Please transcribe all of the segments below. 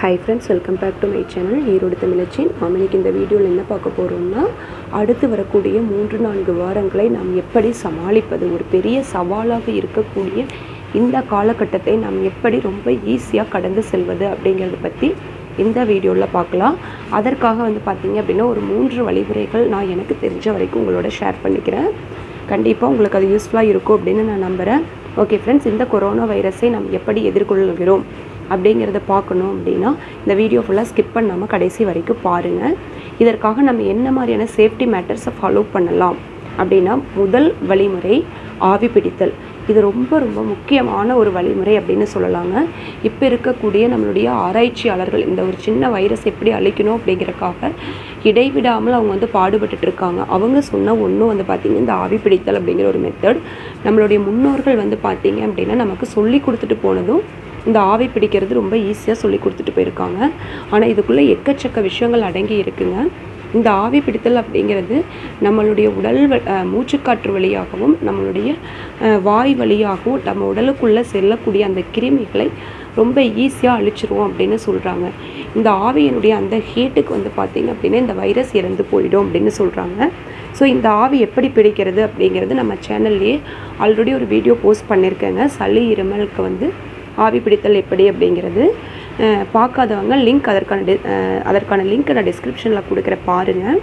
hi friends welcome back to my channel Erode தமிழச்சின் நாம் இன்னைக்கு இந்த வீடியோவில் என்ன பார்க்க போகிறோம்னா அடுத்து வரக்கூடிய மூன்று நான்கு வாரங்களை நாம் எப்படி சமாளிப்பது ஒரு பெரிய சவாலாக இருக்கக்கூடிய இந்த காலகட்டத்தை நாம் எப்படி ரொம்ப ஈஸியாக கடந்து செல்வது அப்படிங்கிறத பற்றி இந்த வீடியோவில் பார்க்கலாம் அதற்காக வந்து பார்த்தீங்க அப்படின்னா ஒரு மூன்று வழிமுறைகள் நான் எனக்கு தெரிஞ்ச வரைக்கும் உங்களோட ஷேர் பண்ணிக்கிறேன் கண்டிப்பாக உங்களுக்கு அது யூஸ்ஃபுல்லாக இருக்கும் அப்படின்னு நான் நம்புகிறேன் ஓகே ஃப்ரெண்ட்ஸ் இந்த கொரோனா வைரஸை நாம் எப்படி எதிர்கொள்கிறோம் அப்படிங்கிறத பார்க்கணும் அப்படின்னா இந்த வீடியோ ஃபுல்லாக ஸ்கிப் பண்ணாமல் கடைசி வரைக்கும் பாருங்கள் இதற்காக நம்ம என்ன மாதிரியான சேஃப்டி மேட்டர்ஸை ஃபாலோ பண்ணலாம் அப்படின்னா முதல் வழிமுறை ஆவி பிடித்தல் இது ரொம்ப ரொம்ப முக்கியமான ஒரு வழிமுறை அப்படின்னு சொல்லலாங்க இப்போ இருக்கக்கூடிய நம்மளுடைய ஆராய்ச்சியாளர்கள் இந்த ஒரு சின்ன வைரஸ் எப்படி அழிக்கணும் அப்படிங்கிறக்காக இடைவிடாமல் அவங்க வந்து பாடுபட்டுட்டு இருக்காங்க அவங்க சொன்ன ஒன்றும் வந்து பார்த்திங்க இந்த ஆவி பிடித்தல் அப்படிங்கிற ஒரு மெத்தட் நம்மளுடைய முன்னோர்கள் வந்து பார்த்திங்க அப்படின்னா நமக்கு சொல்லி கொடுத்துட்டு போனதும் இந்த ஆவி பிடிக்கிறது ரொம்ப ஈஸியாக சொல்லி கொடுத்துட்டு போயிருக்காங்க ஆனால் இதுக்குள்ளே எக்கச்சக்க விஷயங்கள் அடங்கி இருக்குங்க இந்த ஆவி பிடித்தல் அப்படிங்கிறது நம்மளுடைய உடல் வ- அஹ் மூச்சுக்காற்று வழியாகவும் நம்மளுடைய அஹ், வாய் வழியாகவும் நம்ம உடலுக்குள்ளே செல்லக்கூடிய அந்த கிருமிகளை ரொம்ப ஈஸியாக அழிச்சிரும் அப்படின்னு சொல்கிறாங்க இந்த ஆவியினுடைய அந்த ஹீட்டுக்கு வந்து பார்த்திங்க அப்படின்னா இந்த வைரஸ் இறந்து போயிடும் அப்படின்னு சொல்கிறாங்க ஸோ இந்த ஆவி எப்படி பிடிக்கிறது அப்படிங்கிறது நம்ம சேனல்லையே ஆல்ரெடி ஒரு வீடியோ போஸ்ட் பண்ணியிருக்கேங்க சளி இருமலுக்கு வந்து ஆவி பிடித்தல் எப்படி அப்படிங்கிறது அஹ், பார்க்காதவங்க லிங்க் அதற்கான டி- அஹ், அதற்கான லிங்க் நான் டிஸ்கிரிப்ஷனில் கொடுக்குற பாருங்கள்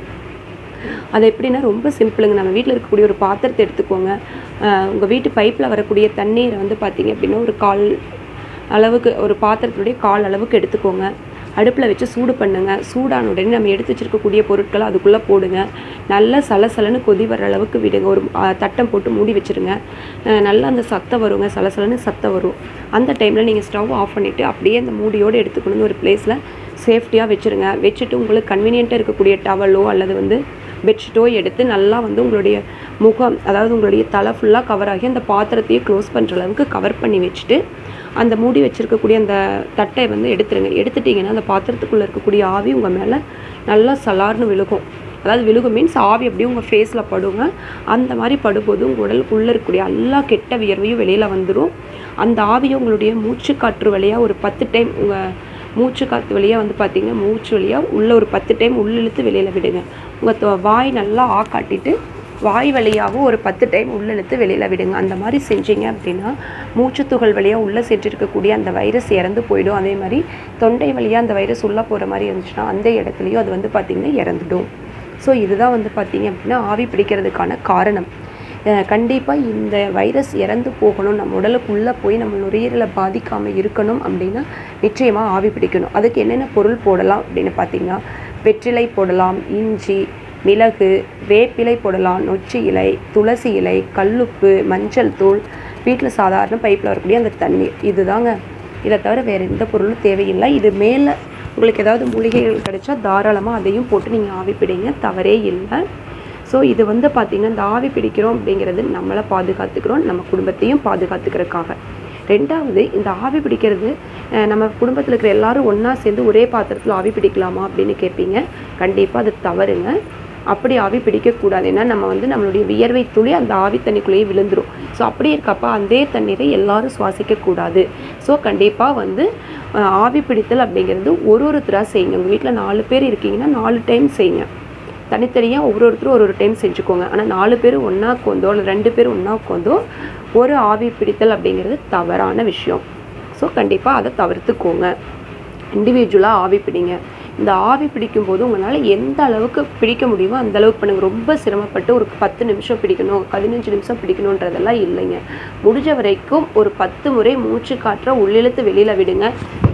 அது எப்படின்னா ரொம்ப சிம்பிளுங்க நம்ம வீட்டில் இருக்கக்கூடிய ஒரு பாத்திரத்தை எடுத்துக்கோங்க உங்கள் வீட்டு பைப்பில் வரக்கூடிய தண்ணீரை வந்து பார்த்தீங்க அப்படின்னா ஒரு கால் அளவுக்கு ஒரு பாத்திரத்துடைய கால் அளவுக்கு எடுத்துக்கோங்க அடுப்பில் வச்சு சூடு பண்ணுங்க சூடான உடனே நம்ம எடுத்து வச்சிருக்கக்கூடிய பொருட்களை அதுக்குள்ளே போடுங்க நல்லா சலசலன்னு கொதி வர அளவுக்கு விடுங்க ஒரு ஆ, தட்டம் போட்டு மூடி வச்சிருங்க அஹ், நல்லா அந்த சத்தம் வருங்க சலசலன்னு சத்தம் வரும் அந்த டைமில் நீங்கள் ஸ்டவ் ஆஃப் பண்ணிவிட்டு அப்படியே அந்த மூடியோடு எடுத்துக்கொண்டு வந்து ஒரு பிளேஸில் சேஃப்டியாக வச்சுருங்க வச்சுட்டு உங்களுக்கு கன்வீனியண்ட்டாக இருக்கக்கூடிய டவலோ அல்லது வந்து பெட்ஷீட்டோ எடுத்து நல்லா வந்து உங்களுடைய முகம் அதாவது உங்களுடைய தலை ஃபுல்லாக கவர் ஆகி அந்த பாத்திரத்தையே க்ளோஸ் பண்ணுற அளவுக்கு கவர் பண்ணி வச்சுட்டு அந்த மூடி வச்சிருக்கக்கூடிய அந்த தட்டை வந்து எடுத்துருங்க எடுத்துட்டிங்கன்னா அந்த பாத்திரத்துக்குள்ளே இருக்கக்கூடிய ஆவி உங்கள் மேலே நல்லா சலார்னு விழுகும் அதாவது விழுகும் மீன்ஸ் ஆவி அப்படியே உங்கள் ஃபேஸில் படுங்க அந்த மாதிரி படும்போது உங்கள் உடலுக்குள்ளே இருக்கக்கூடிய எல்லா கெட்ட வியர்வையும் வெளியில் வந்துடும் அந்த ஆவியை உங்களுடைய மூச்சு காற்று வழியாக ஒரு பத்து டைம் உங்கள் மூச்சு காற்று வழியாக வந்து பார்த்தீங்கன்னா மூச்சு வழியாக உள்ளே ஒரு பத்து டைம் உள்ளிழுத்து வெளியில் விடுங்க உங்கள் வாய் நல்லா ஆ காட்டிட்டு வாய் வழியாகவும் ஒரு பத்து டைம் உள்ளிழுத்து வெளியில் விடுங்க அந்த மாதிரி செஞ்சீங்க அப்படின்னா மூச்சுத்துகள் வழியாக உள்ளே சென்றிருக்கக்கூடிய அந்த வைரஸ் இறந்து போயிடும் அதே மாதிரி தொண்டை வழியாக அந்த வைரஸ் உள்ளே போகிற மாதிரி இருந்துச்சுன்னா அந்த இடத்துலையும் அது வந்து பார்த்திங்கன்னா இறந்துடும் ஸோ இதுதான் வந்து பார்த்திங்க அப்படின்னா ஆவி பிடிக்கிறதுக்கான காரணம் கண்டிப்பாக இந்த வைரஸ் இறந்து போகணும் நம்ம உடலுக்குள்ளே போய் நம்ம நுரையீரலை பாதிக்காமல் இருக்கணும் அப்படின்னா நிச்சயமாக ஆவி பிடிக்கணும் அதுக்கு என்னென்ன பொருள் போடலாம் அப்படின்னு பார்த்தீங்கன்னா வெற்றிலை போடலாம் இஞ்சி மிளகு வேப்பிலை போடலாம் நொச்சி இலை துளசி இலை கல்லுப்பு மஞ்சள் தூள் வீட்டில் சாதாரண பைப்பில் வரக்கூடிய அந்த தண்ணீர் இதுதாங்க இதை தவிர வேறு எந்த பொருளும் தேவையில்லை இது மேலே உங்களுக்கு ஏதாவது மூலிகைகள் கிடைச்சா தாராளமாக அதையும் போட்டு நீங்கள் ஆவி பிடிங்க தவறே இல்லை ஸோ இது வந்து பார்த்திங்கன்னா இந்த ஆவி பிடிக்கிறோம் அப்படிங்கிறது நம்மளை பாதுகாத்துக்கிறோம் நம்ம குடும்பத்தையும் பாதுகாத்துக்கிறதுக்காக ரெண்டாவது இந்த ஆவி பிடிக்கிறது அஹ், நம்ம குடும்பத்தில் இருக்கிற எல்லாரும் ஒன்றா சேர்ந்து ஒரே பாத்திரத்தில் ஆவி பிடிக்கலாமா அப்படின்னு கேட்பீங்க கண்டிப்பாக அது தவறுங்க அப்படி ஆவி பிடிக்கக்கூடாது ஏன்னா நம்ம வந்து நம்மளுடைய வியர்வை துளி அந்த ஆவி தண்ணிக்குள்ளேயே விழுந்துரும் ஸோ அப்படி இருக்கப்ப அதே தண்ணீரை எல்லாரும் சுவாசிக்கக்கூடாது ஸோ கண்டிப்பாக வந்து அஹ், ஆவி பிடித்தல் அப்படிங்கிறது ஒரு ஒருத்தராக செய்யுங்க உங்கள் வீட்டில் நாலு பேர் இருக்கீங்கன்னா நாலு டைம் செய்யுங்க தனித்தனியாக ஒரு ஒருத்தரும் ஒரு ஒரு டைம் செஞ்சுக்கோங்க ஆனால் நாலு பேர் ஒன்றா உட்காந்தோ இல்லை ரெண்டு பேர் ஒன்றா உட்காந்தோ ஒரு ஆவி பிடித்தல் அப்படிங்கிறது தவறான விஷயம் ஸோ கண்டிப்பாக அதை தவிர்த்துக்கோங்க இண்டிவிஜுவலாக ஆவி பிடிங்க இந்த ஆவி பிடிக்கும் போது உங்களால் எந்த அளவுக்கு பிடிக்க முடியுமோ அந்த அளவுக்கு பண்ணுங்க ரொம்ப சிரமப்பட்டு ஒரு பத்து நிமிஷம் பிடிக்கணும் பதினஞ்சு நிமிஷம் பிடிக்கணுன்றதெல்லாம் இல்லைங்க முடிஞ்ச வரைக்கும் ஒரு பத்து முறை மூச்சு காற்றை உள்ளிழுத்து வெளியில் விடுங்க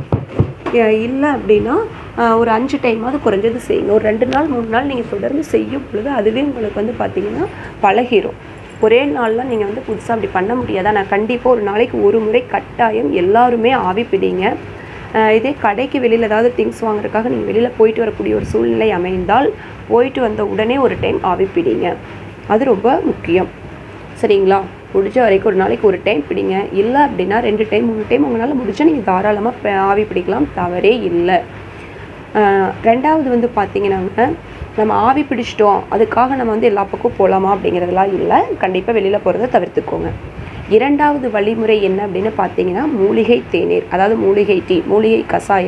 இல்லை அப்படின்னா அஹ், ஒரு அஞ்சு டைமாவது குறைஞ்சது செய்யுங்க ஒரு ரெண்டு நாள் மூணு நாள் நீங்கள் தொடர்ந்து செய்யும் பொழுது அதுவே உங்களுக்கு வந்து பார்த்தீங்கன்னா பழகிரும் ஒரே நாள்லாம் நீங்கள் வந்து புதுசாக அப்படி பண்ண முடியாது நான் கண்டிப்பாக ஒரு நாளைக்கு ஒரு முறை கட்டாயம் எல்லாருமே ஆவி பிடிங்க அஹ், இதே கடைக்கு வெளியில் ஏதாவது திங்ஸ் வாங்குறதுக்காக நீங்கள் வெளியில் போயிட்டு வரக்கூடிய ஒரு சூழ்நிலை அமைந்தால் போயிட்டு வந்த உடனே ஒரு டைம் ஆவி பிடிங்க அது ரொம்ப முக்கியம் சரிங்களா முடிஞ்ச வரைக்கும் ஒரு நாளைக்கு ஒரு டைம் பிடிங்க இல்லை அப்படின்னா ரெண்டு டைம் மூணு டைம் உங்களால் முடிஞ்சா நீங்கள் தாராளமாக ஆவி பிடிக்கலாம் தவறே இல்லை ஆஹ் ரெண்டாவது வந்து பார்த்தீங்கன்னாங்க நம்ம ஆவி பிடிச்சிட்டோம் அதுக்காக நம்ம வந்து எல்லா பக்கம் போகலாமா அப்படிங்கிறதெல்லாம் இல்லை கண்டிப்பாக வெளியில் போகிறத தவிர்த்துக்கோங்க இரண்டாவது வழிமுறை என்ன அப்படின்னு பார்த்தீங்கன்னா மூலிகை தேநீர் அதாவது மூலிகை டீ மூலிகை கஷாயம்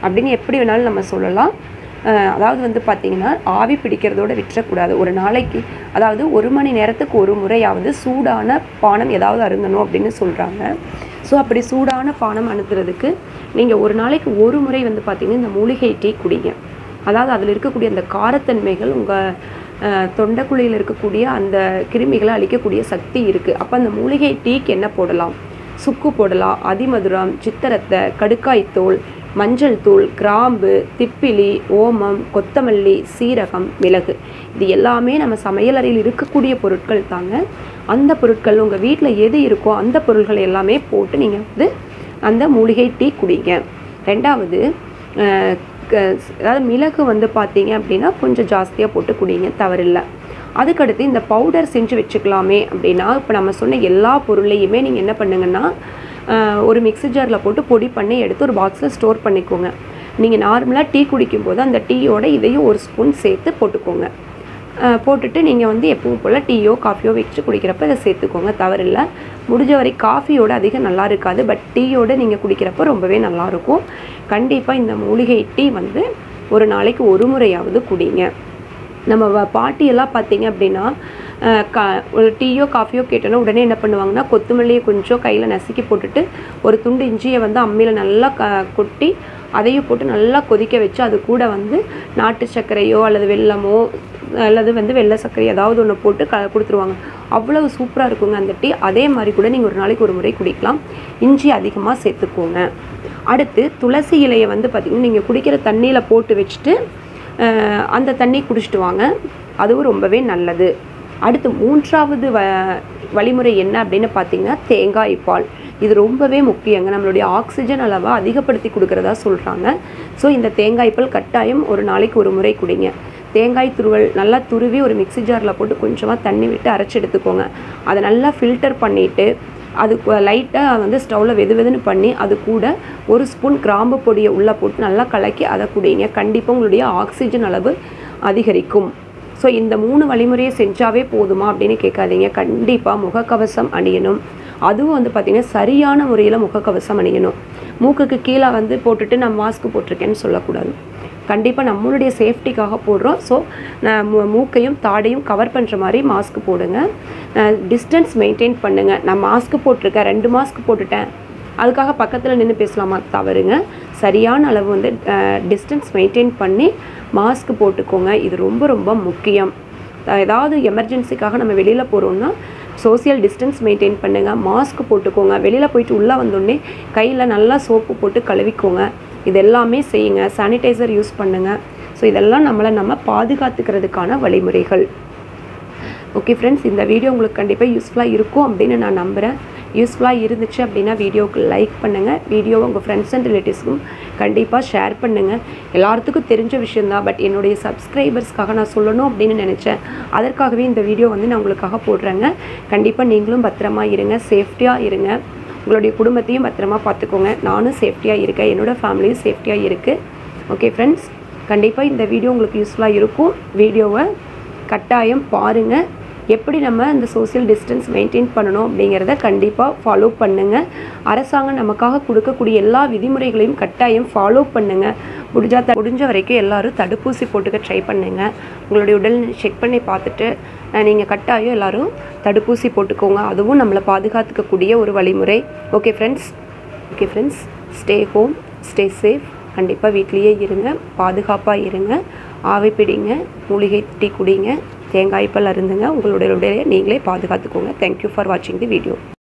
அப்படின்னு எப்படி வேணாலும் நம்ம சொல்லலாம் அஹ் அதாவது வந்து பார்த்திங்கன்னா ஆவி பிடிக்கிறதோட விட்டுறக்கூடாது ஒரு நாளைக்கு அதாவது ஒரு மணி நேரத்துக்கு ஒரு முறையாவது சூடான பானம் ஏதாவது அருந்தணும் அப்படின்னு சொல்கிறாங்க ஸோ அப்படி சூடான பானம் அனுப்புறதுக்கு நீங்கள் ஒரு நாளைக்கு ஒரு முறை வந்து பார்த்திங்கன்னா இந்த மூலிகை டீ குடிங்க அதாவது அதில் இருக்கக்கூடிய அந்த காரத்தன்மைகள் உங்கள் தொண்டைக்குழியில் இருக்கக்கூடிய அந்த கிருமிகளை அழிக்கக்கூடிய சக்தி இருக்குது அப்போ அந்த மூலிகை டீக்கு என்ன போடலாம் சுக்கு போடலாம் அதிமதுரம் சித்தரத்தை கடுக்காய்த்தூள் மஞ்சள் தூள் கிராம்பு திப்பிலி ஓமம் கொத்தமல்லி சீரகம் மிளகு இது எல்லாமே நம்ம சமையலறையில் இருக்கக்கூடிய பொருட்கள் தாங்க அந்த பொருட்கள் உங்கள் வீட்டில் எது இருக்கோ அந்த பொருட்கள் எல்லாமே போட்டு நீங்கள் வந்து அந்த மூலிகை டீ குடிங்க ரெண்டாவது அஹ், க- அதாவது மிளகு வந்து பார்த்தீங்க அப்படின்னா கொஞ்சம் ஜாஸ்தியாக போட்டு குடிங்க தவறில்லை அதுக்கடுத்து இந்த பவுடர் செஞ்சு வச்சுக்கலாமே அப்படின்னா இப்போ நம்ம சொன்ன எல்லா பொருளையுமே நீங்கள் என்ன பண்ணுங்கன்னா ஆஹ், ஒரு மிக்ஸி ஜாரில் போட்டு பொடி பண்ணி எடுத்து ஒரு பாக்ஸில் ஸ்டோர் பண்ணிக்கோங்க நீங்கள் நார்மலாக டீ குடிக்கும்போது அந்த டீயோட இதையும் ஒரு ஸ்பூன் சேர்த்து போட்டுக்கோங்க ஆஹ், போட்டுட்டு நீங்கள் வந்து எப்பவும் போல் டீயோ காஃபியோ வச்சு குடிக்கிறப்ப இதை சேர்த்துக்கோங்க தவறில்லை முடிஞ்ச வரை காஃபியோட அதிகம் நல்லா இருக்காது பட் டீயோட நீங்கள் குடிக்கிறப்ப ரொம்பவே நல்லாயிருக்கும் கண்டிப்பாக இந்த மூலிகை டீ வந்து ஒரு நாளைக்கு ஒரு முறையாவது குடிங்க நம்ம வ- பாட்டியெல்லாம் பார்த்தீங்க அப்படின்னா அஹ், கா ஒரு டீயோ காஃபியோ கேட்டோன்னா உடனே என்ன பண்ணுவாங்கன்னா கொத்தமல்லியை கொஞ்சம் கையில் நசுக்கி போட்டுட்டு ஒரு துண்டு இஞ்சியை வந்து அம்மியில் நல்லா க கொட்டி அதையும் போட்டு நல்லா கொதிக்க வச்சு அது கூட வந்து நாட்டு சர்க்கரையோ அல்லது வெல்லமோ அல்லது வந்து வெள்ளை சர்க்கரை ஏதாவது ஒன்று போட்டு க கொடுத்துருவாங்க அவ்வளவு சூப்பராக இருக்குங்க அந்த டீ அதே மாதிரி கூட நீங்கள் ஒரு நாளைக்கு ஒரு முறை குடிக்கலாம் இஞ்சி அதிகமாக சேர்த்துக்கோங்க அடுத்து துளசி இலையை வந்து பார்த்திங்கன்னா நீங்கள் குடிக்கிற தண்ணியில் போட்டு வச்சுட்டு அஹ், அந்த தண்ணி குடிச்சிட்டு வாங்க அதுவும் ரொம்பவே நல்லது அடுத்து மூன்றாவது வ வழிமுறை என்ன அப்படின்னு பார்த்தீங்கன்னா தேங்காய் பால் இது ரொம்பவே முக்கியங்க நம்மளுடைய ஆக்சிஜன் அளவை அதிகப்படுத்தி கொடுக்குறதா சொல்கிறாங்க ஸோ இந்த தேங்காய் பால் கட்டாயம் ஒரு நாளைக்கு ஒரு முறை குடிங்க தேங்காய் துருவல் நல்லா துருவி ஒரு மிக்ஸி ஜாரில் போட்டு கொஞ்சமாக தண்ணி விட்டு அரைச்சி எடுத்துக்கோங்க அதை நல்லா ஃபில்டர் பண்ணிவிட்டு அது லைட்டாக வந்து ஸ்டவ்வில் வெது வெதுன்னு பண்ணி அது கூட ஒரு ஸ்பூன் கிராம்பு பொடியை உள்ளே போட்டு நல்லா கலக்கி அதை குடிங்க கண்டிப்பாக உங்களுடைய ஆக்சிஜன் அளவு அதிகரிக்கும் ஸோ இந்த மூணு வழிமுறையை செஞ்சாவே போதுமா அப்படின்னு கேட்காதீங்க கண்டிப்பாக முகக்கவசம் அணியணும் அதுவும் வந்து பார்த்திங்கன்னா சரியான முறையில் முகக்கவசம் அணியணும் மூக்குக்கு கீழே வந்து போட்டுட்டு நான் மாஸ்க் போட்டிருக்கேன்னு சொல்லக்கூடாது கண்டிப்பாக நம்மளுடைய சேஃப்டிக்காக போடுறோம் ஸோ மூக்கையும் தாடையும் கவர் பண்ணுற மாதிரி மாஸ்க் போடுங்க டிஸ்டன்ஸ் மெயின்டைன் பண்ணுங்கள் நான் மாஸ்க் போட்டிருக்கேன் ரெண்டு மாஸ்க் போட்டுட்டேன் அதுக்காக பக்கத்தில் நின்று பேசலாமா தவறுங்க சரியான அளவு வந்து டிஸ்டன்ஸ் மெயின்டைன் பண்ணி மாஸ்க் போட்டுக்கோங்க இது ரொம்ப ரொம்ப முக்கியம் அஹ் ஏதாவது எமர்ஜென்சிக்காக நம்ம வெளியில் போகிறோம்னா சோஷியல் டிஸ்டன்ஸ் மெயின்டைன் பண்ணுங்கள் மாஸ்க் போட்டுக்கோங்க வெளியில் போயிட்டு உள்ளே வந்தோடனே கையில் நல்லா சோப்பு போட்டு கழுவிக்கோங்க இது எல்லாமே செய்யுங்க சானிடைசர் யூஸ் பண்ணுங்கள் ஸோ இதெல்லாம் நம்மளை நம்ம பாதுகாத்துக்கிறதுக்கான வழிமுறைகள் ஓகே ஃப்ரெண்ட்ஸ் இந்த வீடியோ உங்களுக்கு கண்டிப்பாக யூஸ்ஃபுல்லாக இருக்கும் அப்படின்னு நான் நம்புகிறேன் யூஸ்ஃபுல்லாக இருந்துச்சு அப்படின்னா வீடியோவுக்கு லைக் பண்ணுங்கள் வீடியோவை உங்கள் ஃப்ரெண்ட்ஸ் அண்ட் ரிலேட்டிவ்ஸ்க்கும் கண்டிப்பாக ஷேர் பண்ணுங்கள் எல்லாத்துக்கும் தெரிஞ்ச விஷயந்தான் பட் என்னுடைய சப்ஸ்கிரைபர்ஸ்க்காக நான் சொல்லணும் அப்படின்னு நினச்சேன் அதற்காகவே இந்த வீடியோ வந்து நான் உங்களுக்காக போடுறேங்க கண்டிப்பாக நீங்களும் பத்திரமா இருங்க சேஃப்டியாக இருங்க உங்களுடைய குடும்பத்தையும் பத்திரமா பார்த்துக்கோங்க நானும் சேஃப்டியாக இருக்கேன் என்னோடய ஃபேமிலியும் சேஃப்டியாக இருக்குது ஓகே ஃப்ரெண்ட்ஸ் கண்டிப்பாக இந்த வீடியோ உங்களுக்கு யூஸ்ஃபுல்லாக இருக்கும் வீடியோவை கட்டாயம் பாருங்கள் எப்படி நம்ம இந்த சோஷியல் டிஸ்டன்ஸ் மெயின்டைன் பண்ணணும் அப்படிங்கிறத கண்டிப்பாக ஃபாலோ பண்ணுங்கள் அரசாங்கம் நமக்காக கொடுக்கக்கூடிய எல்லா விதிமுறைகளையும் கட்டாயம் ஃபாலோ பண்ணுங்கள் முடிஞ்சா த முடிஞ்ச வரைக்கும் எல்லாரும் தடுப்பூசி போட்டுக்க ட்ரை பண்ணுங்க உங்களுடைய உடல் செக் பண்ணி பார்த்துட்டு நீங்கள் கட்டாயம் எல்லாரும் தடுப்பூசி போட்டுக்கோங்க அதுவும் நம்மளை பாதுகாத்துக்கக்கூடிய ஒரு வழிமுறை okay friends okay friends stay home stay safe கண்டிப்பாக வீட்லேயே இருங்க பாதுகாப்பாக இருங்க ஆவி பிடிங்க மூலிகை டீ குடிங்க தேங்காய் பால் அருந்துங்க உங்களுடைய உடலை நீங்களே பாதுகாத்துக்கோங்க தேங்க்யூ ஃபார் வாட்சிங் தி வீடியோ